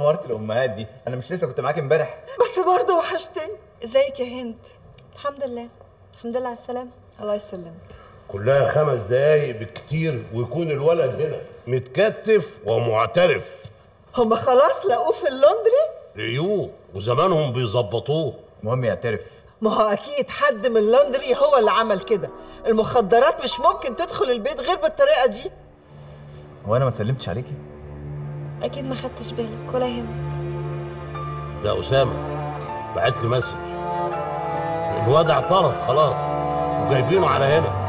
حوارات الامهات دي انا مش لسه كنت معاك امبارح بس برضه وحشتني ازيك يا هند الحمد لله الحمد لله على السلامة الله يسلمك كلها خمس دقايق بالكتير ويكون الولد هنا متكتف ومعترف هما خلاص لقوه في اللندري لقيوه وزمانهم بيظبطوه المهم يعترف ما هو اكيد حد من اللندري هو اللي عمل كده المخدرات مش ممكن تدخل البيت غير بالطريقه دي هو انا ما سلمتش عليكي أكيد ما خدتش بالك ولا يهمك ده اسامه بعت لي مسج الواد اعترف خلاص وجايبينه على هنا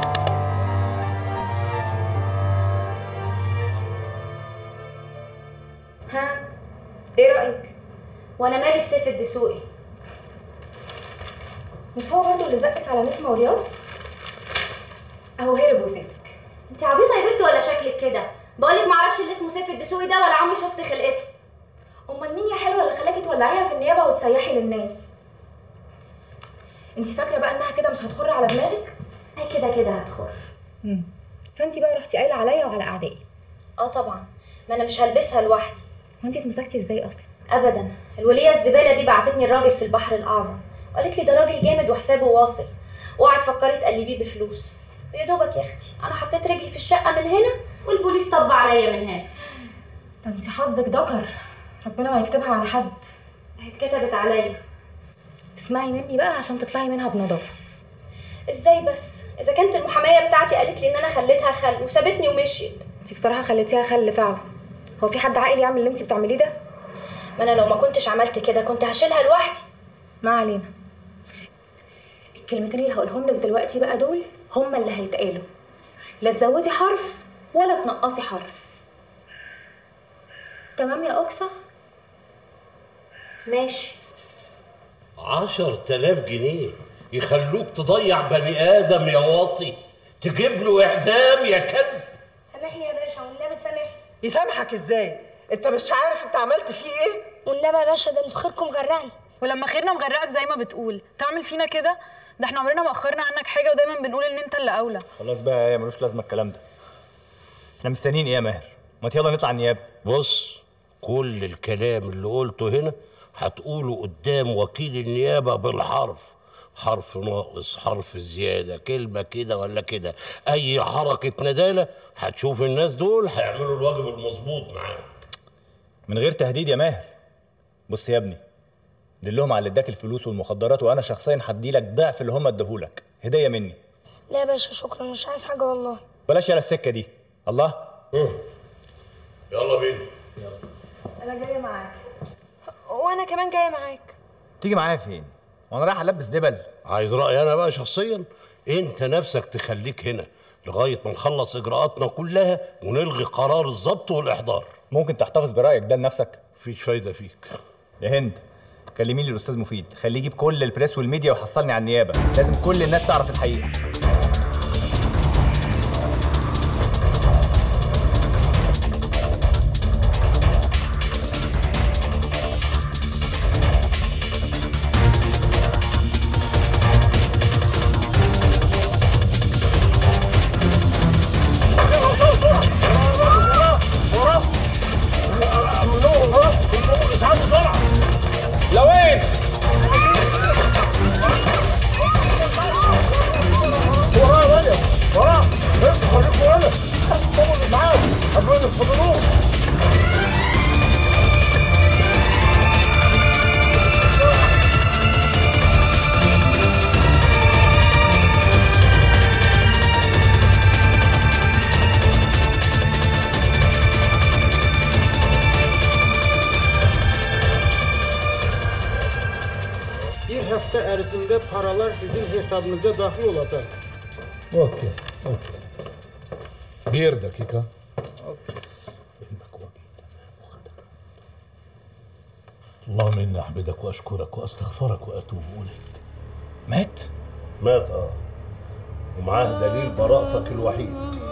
ها ايه رايك وانا مالي بسيف الدسوقي مش هو برضه اللي زقك على نسمه ورياض اهو هرب وسابك انت عبيطه يا بنت ولا شكلك كده بقولك معرفش اللي اسمه سيف الدسوقي ده ولا عمري شفت خلقته امال مين يا حلوه اللي خلاكي تولعيها في النيابه وتسيحي للناس انت فاكره بقى انها كده مش هتخر على دماغك هي كده كده هتخر فانت بقى رحتي قايله عليا وعلى اعدائي اه طبعا ما انا مش هلبسها لوحدي هو انت اتمسكتي ازاي اصلا ابدا الوليه الزباله دي بعتتني الراجل في البحر الاعظم وقالت لي ده راجل جامد وحسابه واصل اوعي تفكري تقلبيه بفلوس يا دوبك يا اختي انا حطيت رجلي في الشقه من هنا والبوليس طب عليا من هنا ده انت حظك دكر ربنا ما يكتبها على حد هي اتكتبت عليا اسمعي مني بقى عشان تطلعي منها بنظافه ازاي بس اذا كانت المحاميه بتاعتي قالت لي ان انا خليتها خل وسابتني ومشيت انت بصراحه خليتيها خل فعلا هو في حد عاقل يعمل اللي انت بتعمليه ده ما انا لو ما كنتش عملت كده كنت هشيلها لوحدي ما علينا الكلمتين اللي هقولهم لك دلوقتي بقى دول هما اللي هيتقالوا لا تزودي حرف ولا تنقصي حرف تمام يا أقصى ماشي عشر تلاف جنيه يخلوك تضيع بني آدم يا واطي تجيب له إعدام يا كلب سامحني يا باشا والنبي تسامحني يسامحك ازاي انت مش عارف انت عملت فيه ايه والنبي يا باشا ده انتوا خيركم غرقني ولما خيرنا مغرقك زي ما بتقول تعمل فينا كده ده احنا عمرنا ما اخرنا عنك حاجه ودايما بنقول ان انت اللي اولى خلاص بقى يا ملوش لازمه الكلام ده احنا مستنيين ايه يا ماهر ما يلا نطلع النيابه بص كل الكلام اللي قلته هنا هتقوله قدام وكيل النيابة بالحرف حرف ناقص حرف زيادة كلمة كده ولا كده أي حركة ندالة هتشوف الناس دول هيعملوا الواجب المظبوط معاك من غير تهديد يا ماهر بص يا ابني دلهم على اللي اداك الفلوس والمخدرات وانا شخصيا هديلك ضعف اللي هم اداهولك هديه مني لا يا باشا شكرا مش عايز حاجه والله بلاش يلا السكه دي الله يلا بينا أنا جاية معاك وأنا كمان جاية معاك تيجي معايا فين وانا رايح البس دبل عايز رأيي أنا بقى شخصيا أنت نفسك تخليك هنا لغاية ما نخلص إجراءاتنا كلها ونلغي قرار الضبط والإحضار ممكن تحتفظ برايك ده لنفسك مفيش فايدة فيك يا هند كلمي لي الاستاذ مفيد خليه يجيب كل البريس والميديا ويحصلني على النيابه لازم كل الناس تعرف الحقيقه لوين Bir hafta ərzində paralar sizin hesabınıza daxil olacaq. اوكي اوكي غير دقيقة اللهم اني احمدك واشكرك واستغفرك واتوب اليك مات مات اه ومعاه دليل براءتك الوحيد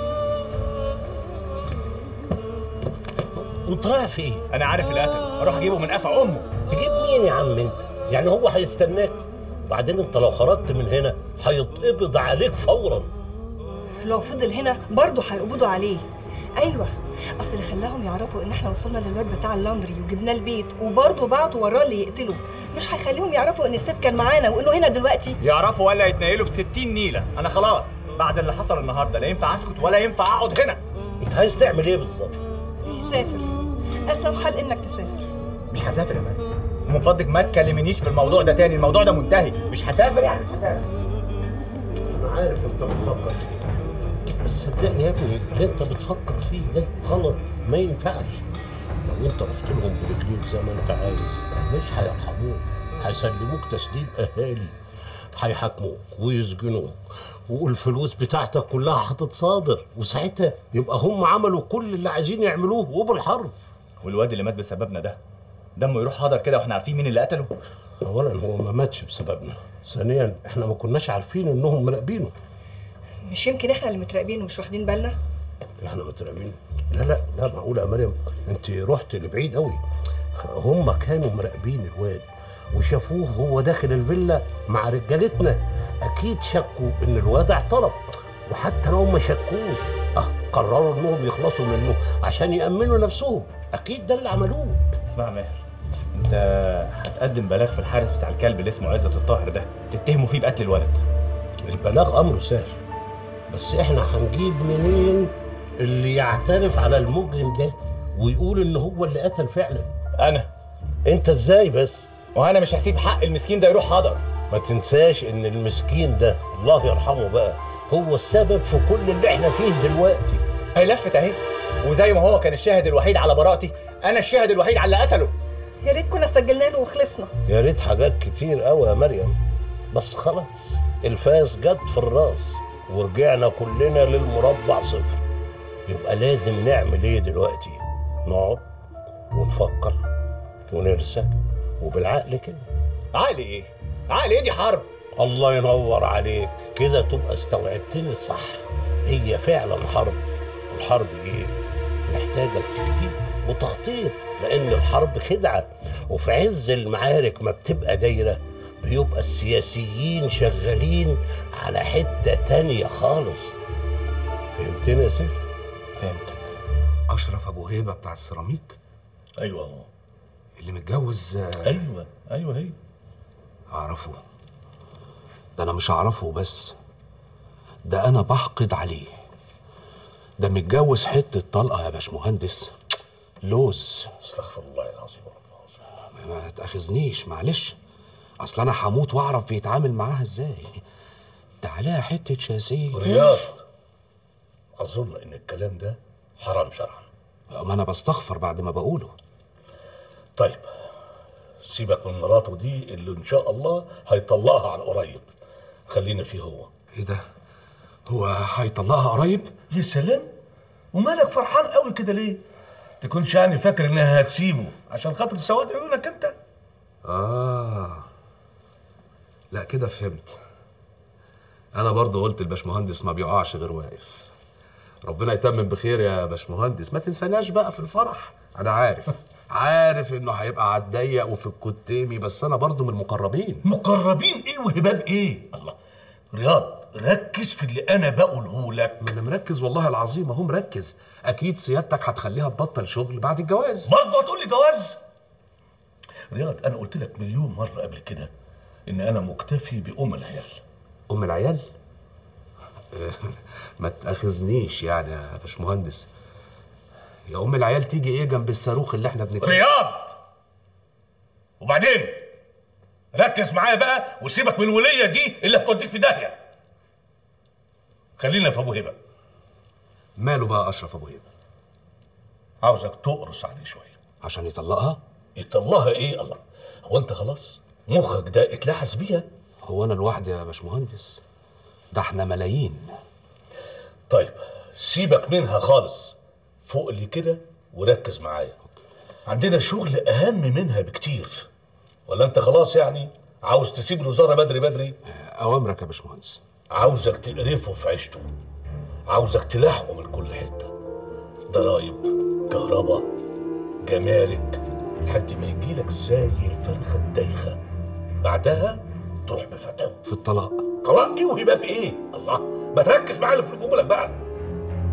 انت رايح فين؟ انا عارف اللي قتل اروح اجيبه من قفا امه تجيب مين يا عم انت؟ يعني هو هيستناك وبعدين انت لو خرجت من هنا هيتقبض عليك فورا لو فضل هنا برضه هيقبضوا عليه ايوه اصل اللي خلاهم يعرفوا ان احنا وصلنا للواد بتاع اللاندري وجبناه البيت وبرضه بعتوا وراه اللي يقتله مش هيخليهم يعرفوا ان السيف كان معانا وانه هنا دلوقتي يعرفوا ولا يتنقلوا في 60 نيله انا خلاص بعد اللي حصل النهارده لا ينفع اسكت ولا ينفع اقعد هنا انت عايز تعمل ايه بالظبط يسافر اسهل حل انك تسافر مش هسافر يا مريم ومن فضلك ما تكلمنيش في الموضوع ده تاني الموضوع ده منتهي مش هسافر يعني مش هسافر انا عارف انت بتفكر في ايه بس صدقني يا ابني اللي انت بتفكر فيه ده غلط ما ينفعش لو انت رحت لهم برجليك زي ما انت عايز مش هيرحموك هيسلموك تسليم اهالي هيحاكموك ويسجنوك والفلوس بتاعتك كلها هتتصادر وساعتها يبقى هم عملوا كل اللي عايزين يعملوه وبالحرف والواد اللي مات بسببنا ده دمه يروح حاضر كده واحنا عارفين مين اللي قتله اولا هو ما ماتش بسببنا ثانيا احنا ما كناش عارفين انهم مراقبينه مش يمكن احنا اللي متراقبين ومش واخدين بالنا احنا متراقبين لا لا لا معقوله يا مريم انت رحت لبعيد قوي هم كانوا مراقبين الواد وشافوه هو داخل الفيلا مع رجالتنا اكيد شكوا ان الواد اعترف وحتى لو ما شكوش اه قرروا انهم يخلصوا منه عشان يامنوا نفسهم اكيد ده اللي عملوه اسمع يا ماهر انت هتقدم بلاغ في الحارس بتاع الكلب اللي اسمه عزت الطاهر ده تتهمه فيه بقتل الولد البلاغ امره سهل بس احنا هنجيب منين اللي يعترف على المجرم ده ويقول ان هو اللي قتل فعلا انا انت ازاي بس وانا مش هسيب حق المسكين ده يروح حضر ما تنساش ان المسكين ده الله يرحمه بقى هو السبب في كل اللي احنا فيه دلوقتي هي لفت اهي وزي ما هو كان الشاهد الوحيد على براءتي انا الشاهد الوحيد على اللي قتله يا ريت كنا سجلنا له وخلصنا يا ريت حاجات كتير قوي يا مريم بس خلاص الفاس جت في الراس ورجعنا كلنا للمربع صفر يبقى لازم نعمل ايه دلوقتي نقعد ونفكر ونرسى وبالعقل كده عقل ايه عقل ايه دي حرب الله ينور عليك كده تبقى استوعبتني صح هي فعلا حرب والحرب ايه محتاجة التكتيك وتخطيط لأن الحرب خدعة وفي عز المعارك ما بتبقى دايرة بيبقى السياسيين شغالين على حتة تانية خالص فهمتني يا سيف؟ فهمتك اشرف ابو هيبه بتاع السيراميك ايوه هو اللي متجوز آه، ايوه ايوه هي اعرفه ده انا مش اعرفه بس ده انا بحقد عليه ده متجوز حته طلقه يا باشمهندس لوز استغفر الله العظيم ما تاخذنيش معلش اصل انا هموت واعرف بيتعامل معاها ازاي ده عليها حته شاسيه رياض أظن إن الكلام ده حرام شرعا ما انا بستغفر بعد ما بقوله طيب سيبك من مراته دي اللي إن شاء الله هيطلقها عن قريب خلينا فيه هو ايه ده هو هيطلقها قريب يا سلام ومالك فرحان قوي كده ليه تكونش يعني فاكر انها هتسيبه عشان خاطر سواد عيونك انت آه لا كده فهمت أنا برضه قلت الباشمهندس ما بيقعش غير واقف ربنا يتمم بخير يا باشمهندس ما تنساناش بقى في الفرح أنا عارف عارف إنه هيبقى على الضيق وفي الكتيمي بس أنا برضه من المقربين مقربين ايه وهباب ايه الله رياض ركز في اللي انا بقوله لك ما أنا مركز والله العظيم أهو مركز أكيد سيادتك هتخليها تبطل شغل بعد الجواز برضه هتقول لي جواز رياض انا قلت لك مليون مره قبل كده ان انا مكتفي بام العيال أم العيال ما تاخذنيش يعني يا باشمهندس يا ام العيال تيجي ايه جنب الصاروخ اللي احنا بنتكلم رياض وبعدين ركز معايا بقى وسيبك من الوليه دي اللي هتوديك في داهيه خلينا في ابو هبه ماله بقى اشرف ابو هيبه عاوزك تقرص عليه شويه عشان يطلقها يطلقها إيه الله هو أنت خلاص مخك ده اتلحس بيها هو انا لوحدي يا باشمهندس ده احنا ملايين طيب سيبك منها خالص فوق لي كده وركز معايا عندنا شغل أهم منها بكتير ولا أنت خلاص يعني عاوز تسيب الوزارة بدري بدري اوامرك يا باشمهندس عاوزك تقرفه في عيشته عاوزك تلحقه من كل حتة ضرايب كهرباء جمارك لحد ما يجيلك زي الفرخة الدايخة بعدها تروح مفتحه في الطلاق طلاق ايه وهباب ايه الله ما تركز معايا اللي في رجولك بقى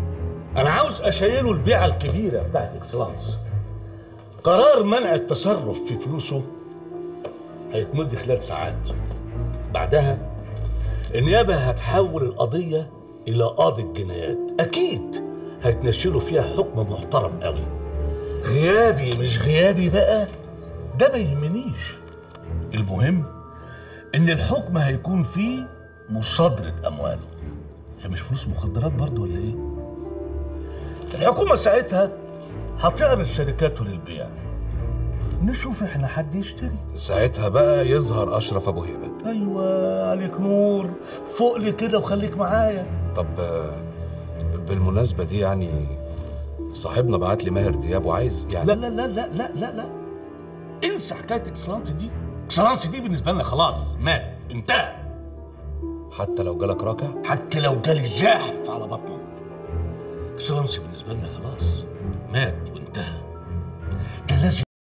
انا عاوز اشيله البيعه الكبيره بتاعت اكسلانس قرار منع التصرف في فلوسه هيتمد خلال ساعات بعدها النيابه هتحول القضيه الى قاضي الجنايات اكيد هيتنشلوا فيها حكم محترم قوي غيابي مش غيابي بقى ده ما يهمنيش المهم ان الحكم هيكون فيه مصادره اموال هي مش فلوس مخدرات برضو ولا ايه الحكومه ساعتها هتعرض شركاته للبيع نشوف احنا حد يشتري ساعتها بقى يظهر اشرف ابو هيبه ايوه عليك نور فوق لي كده وخليك معايا طب آه، بالمناسبه دي يعني صاحبنا بعت لي ماهر دياب وعايز يعني لا لا لا لا لا لا لا انسى حكايه اكسلانس دي اكسلانس دي بالنسبه لنا خلاص مات انتهى حتى لو جالك راكع حتى لو جالي زاحف على بطنه اكسلانس بالنسبه لنا خلاص مات وانتهى كان لازم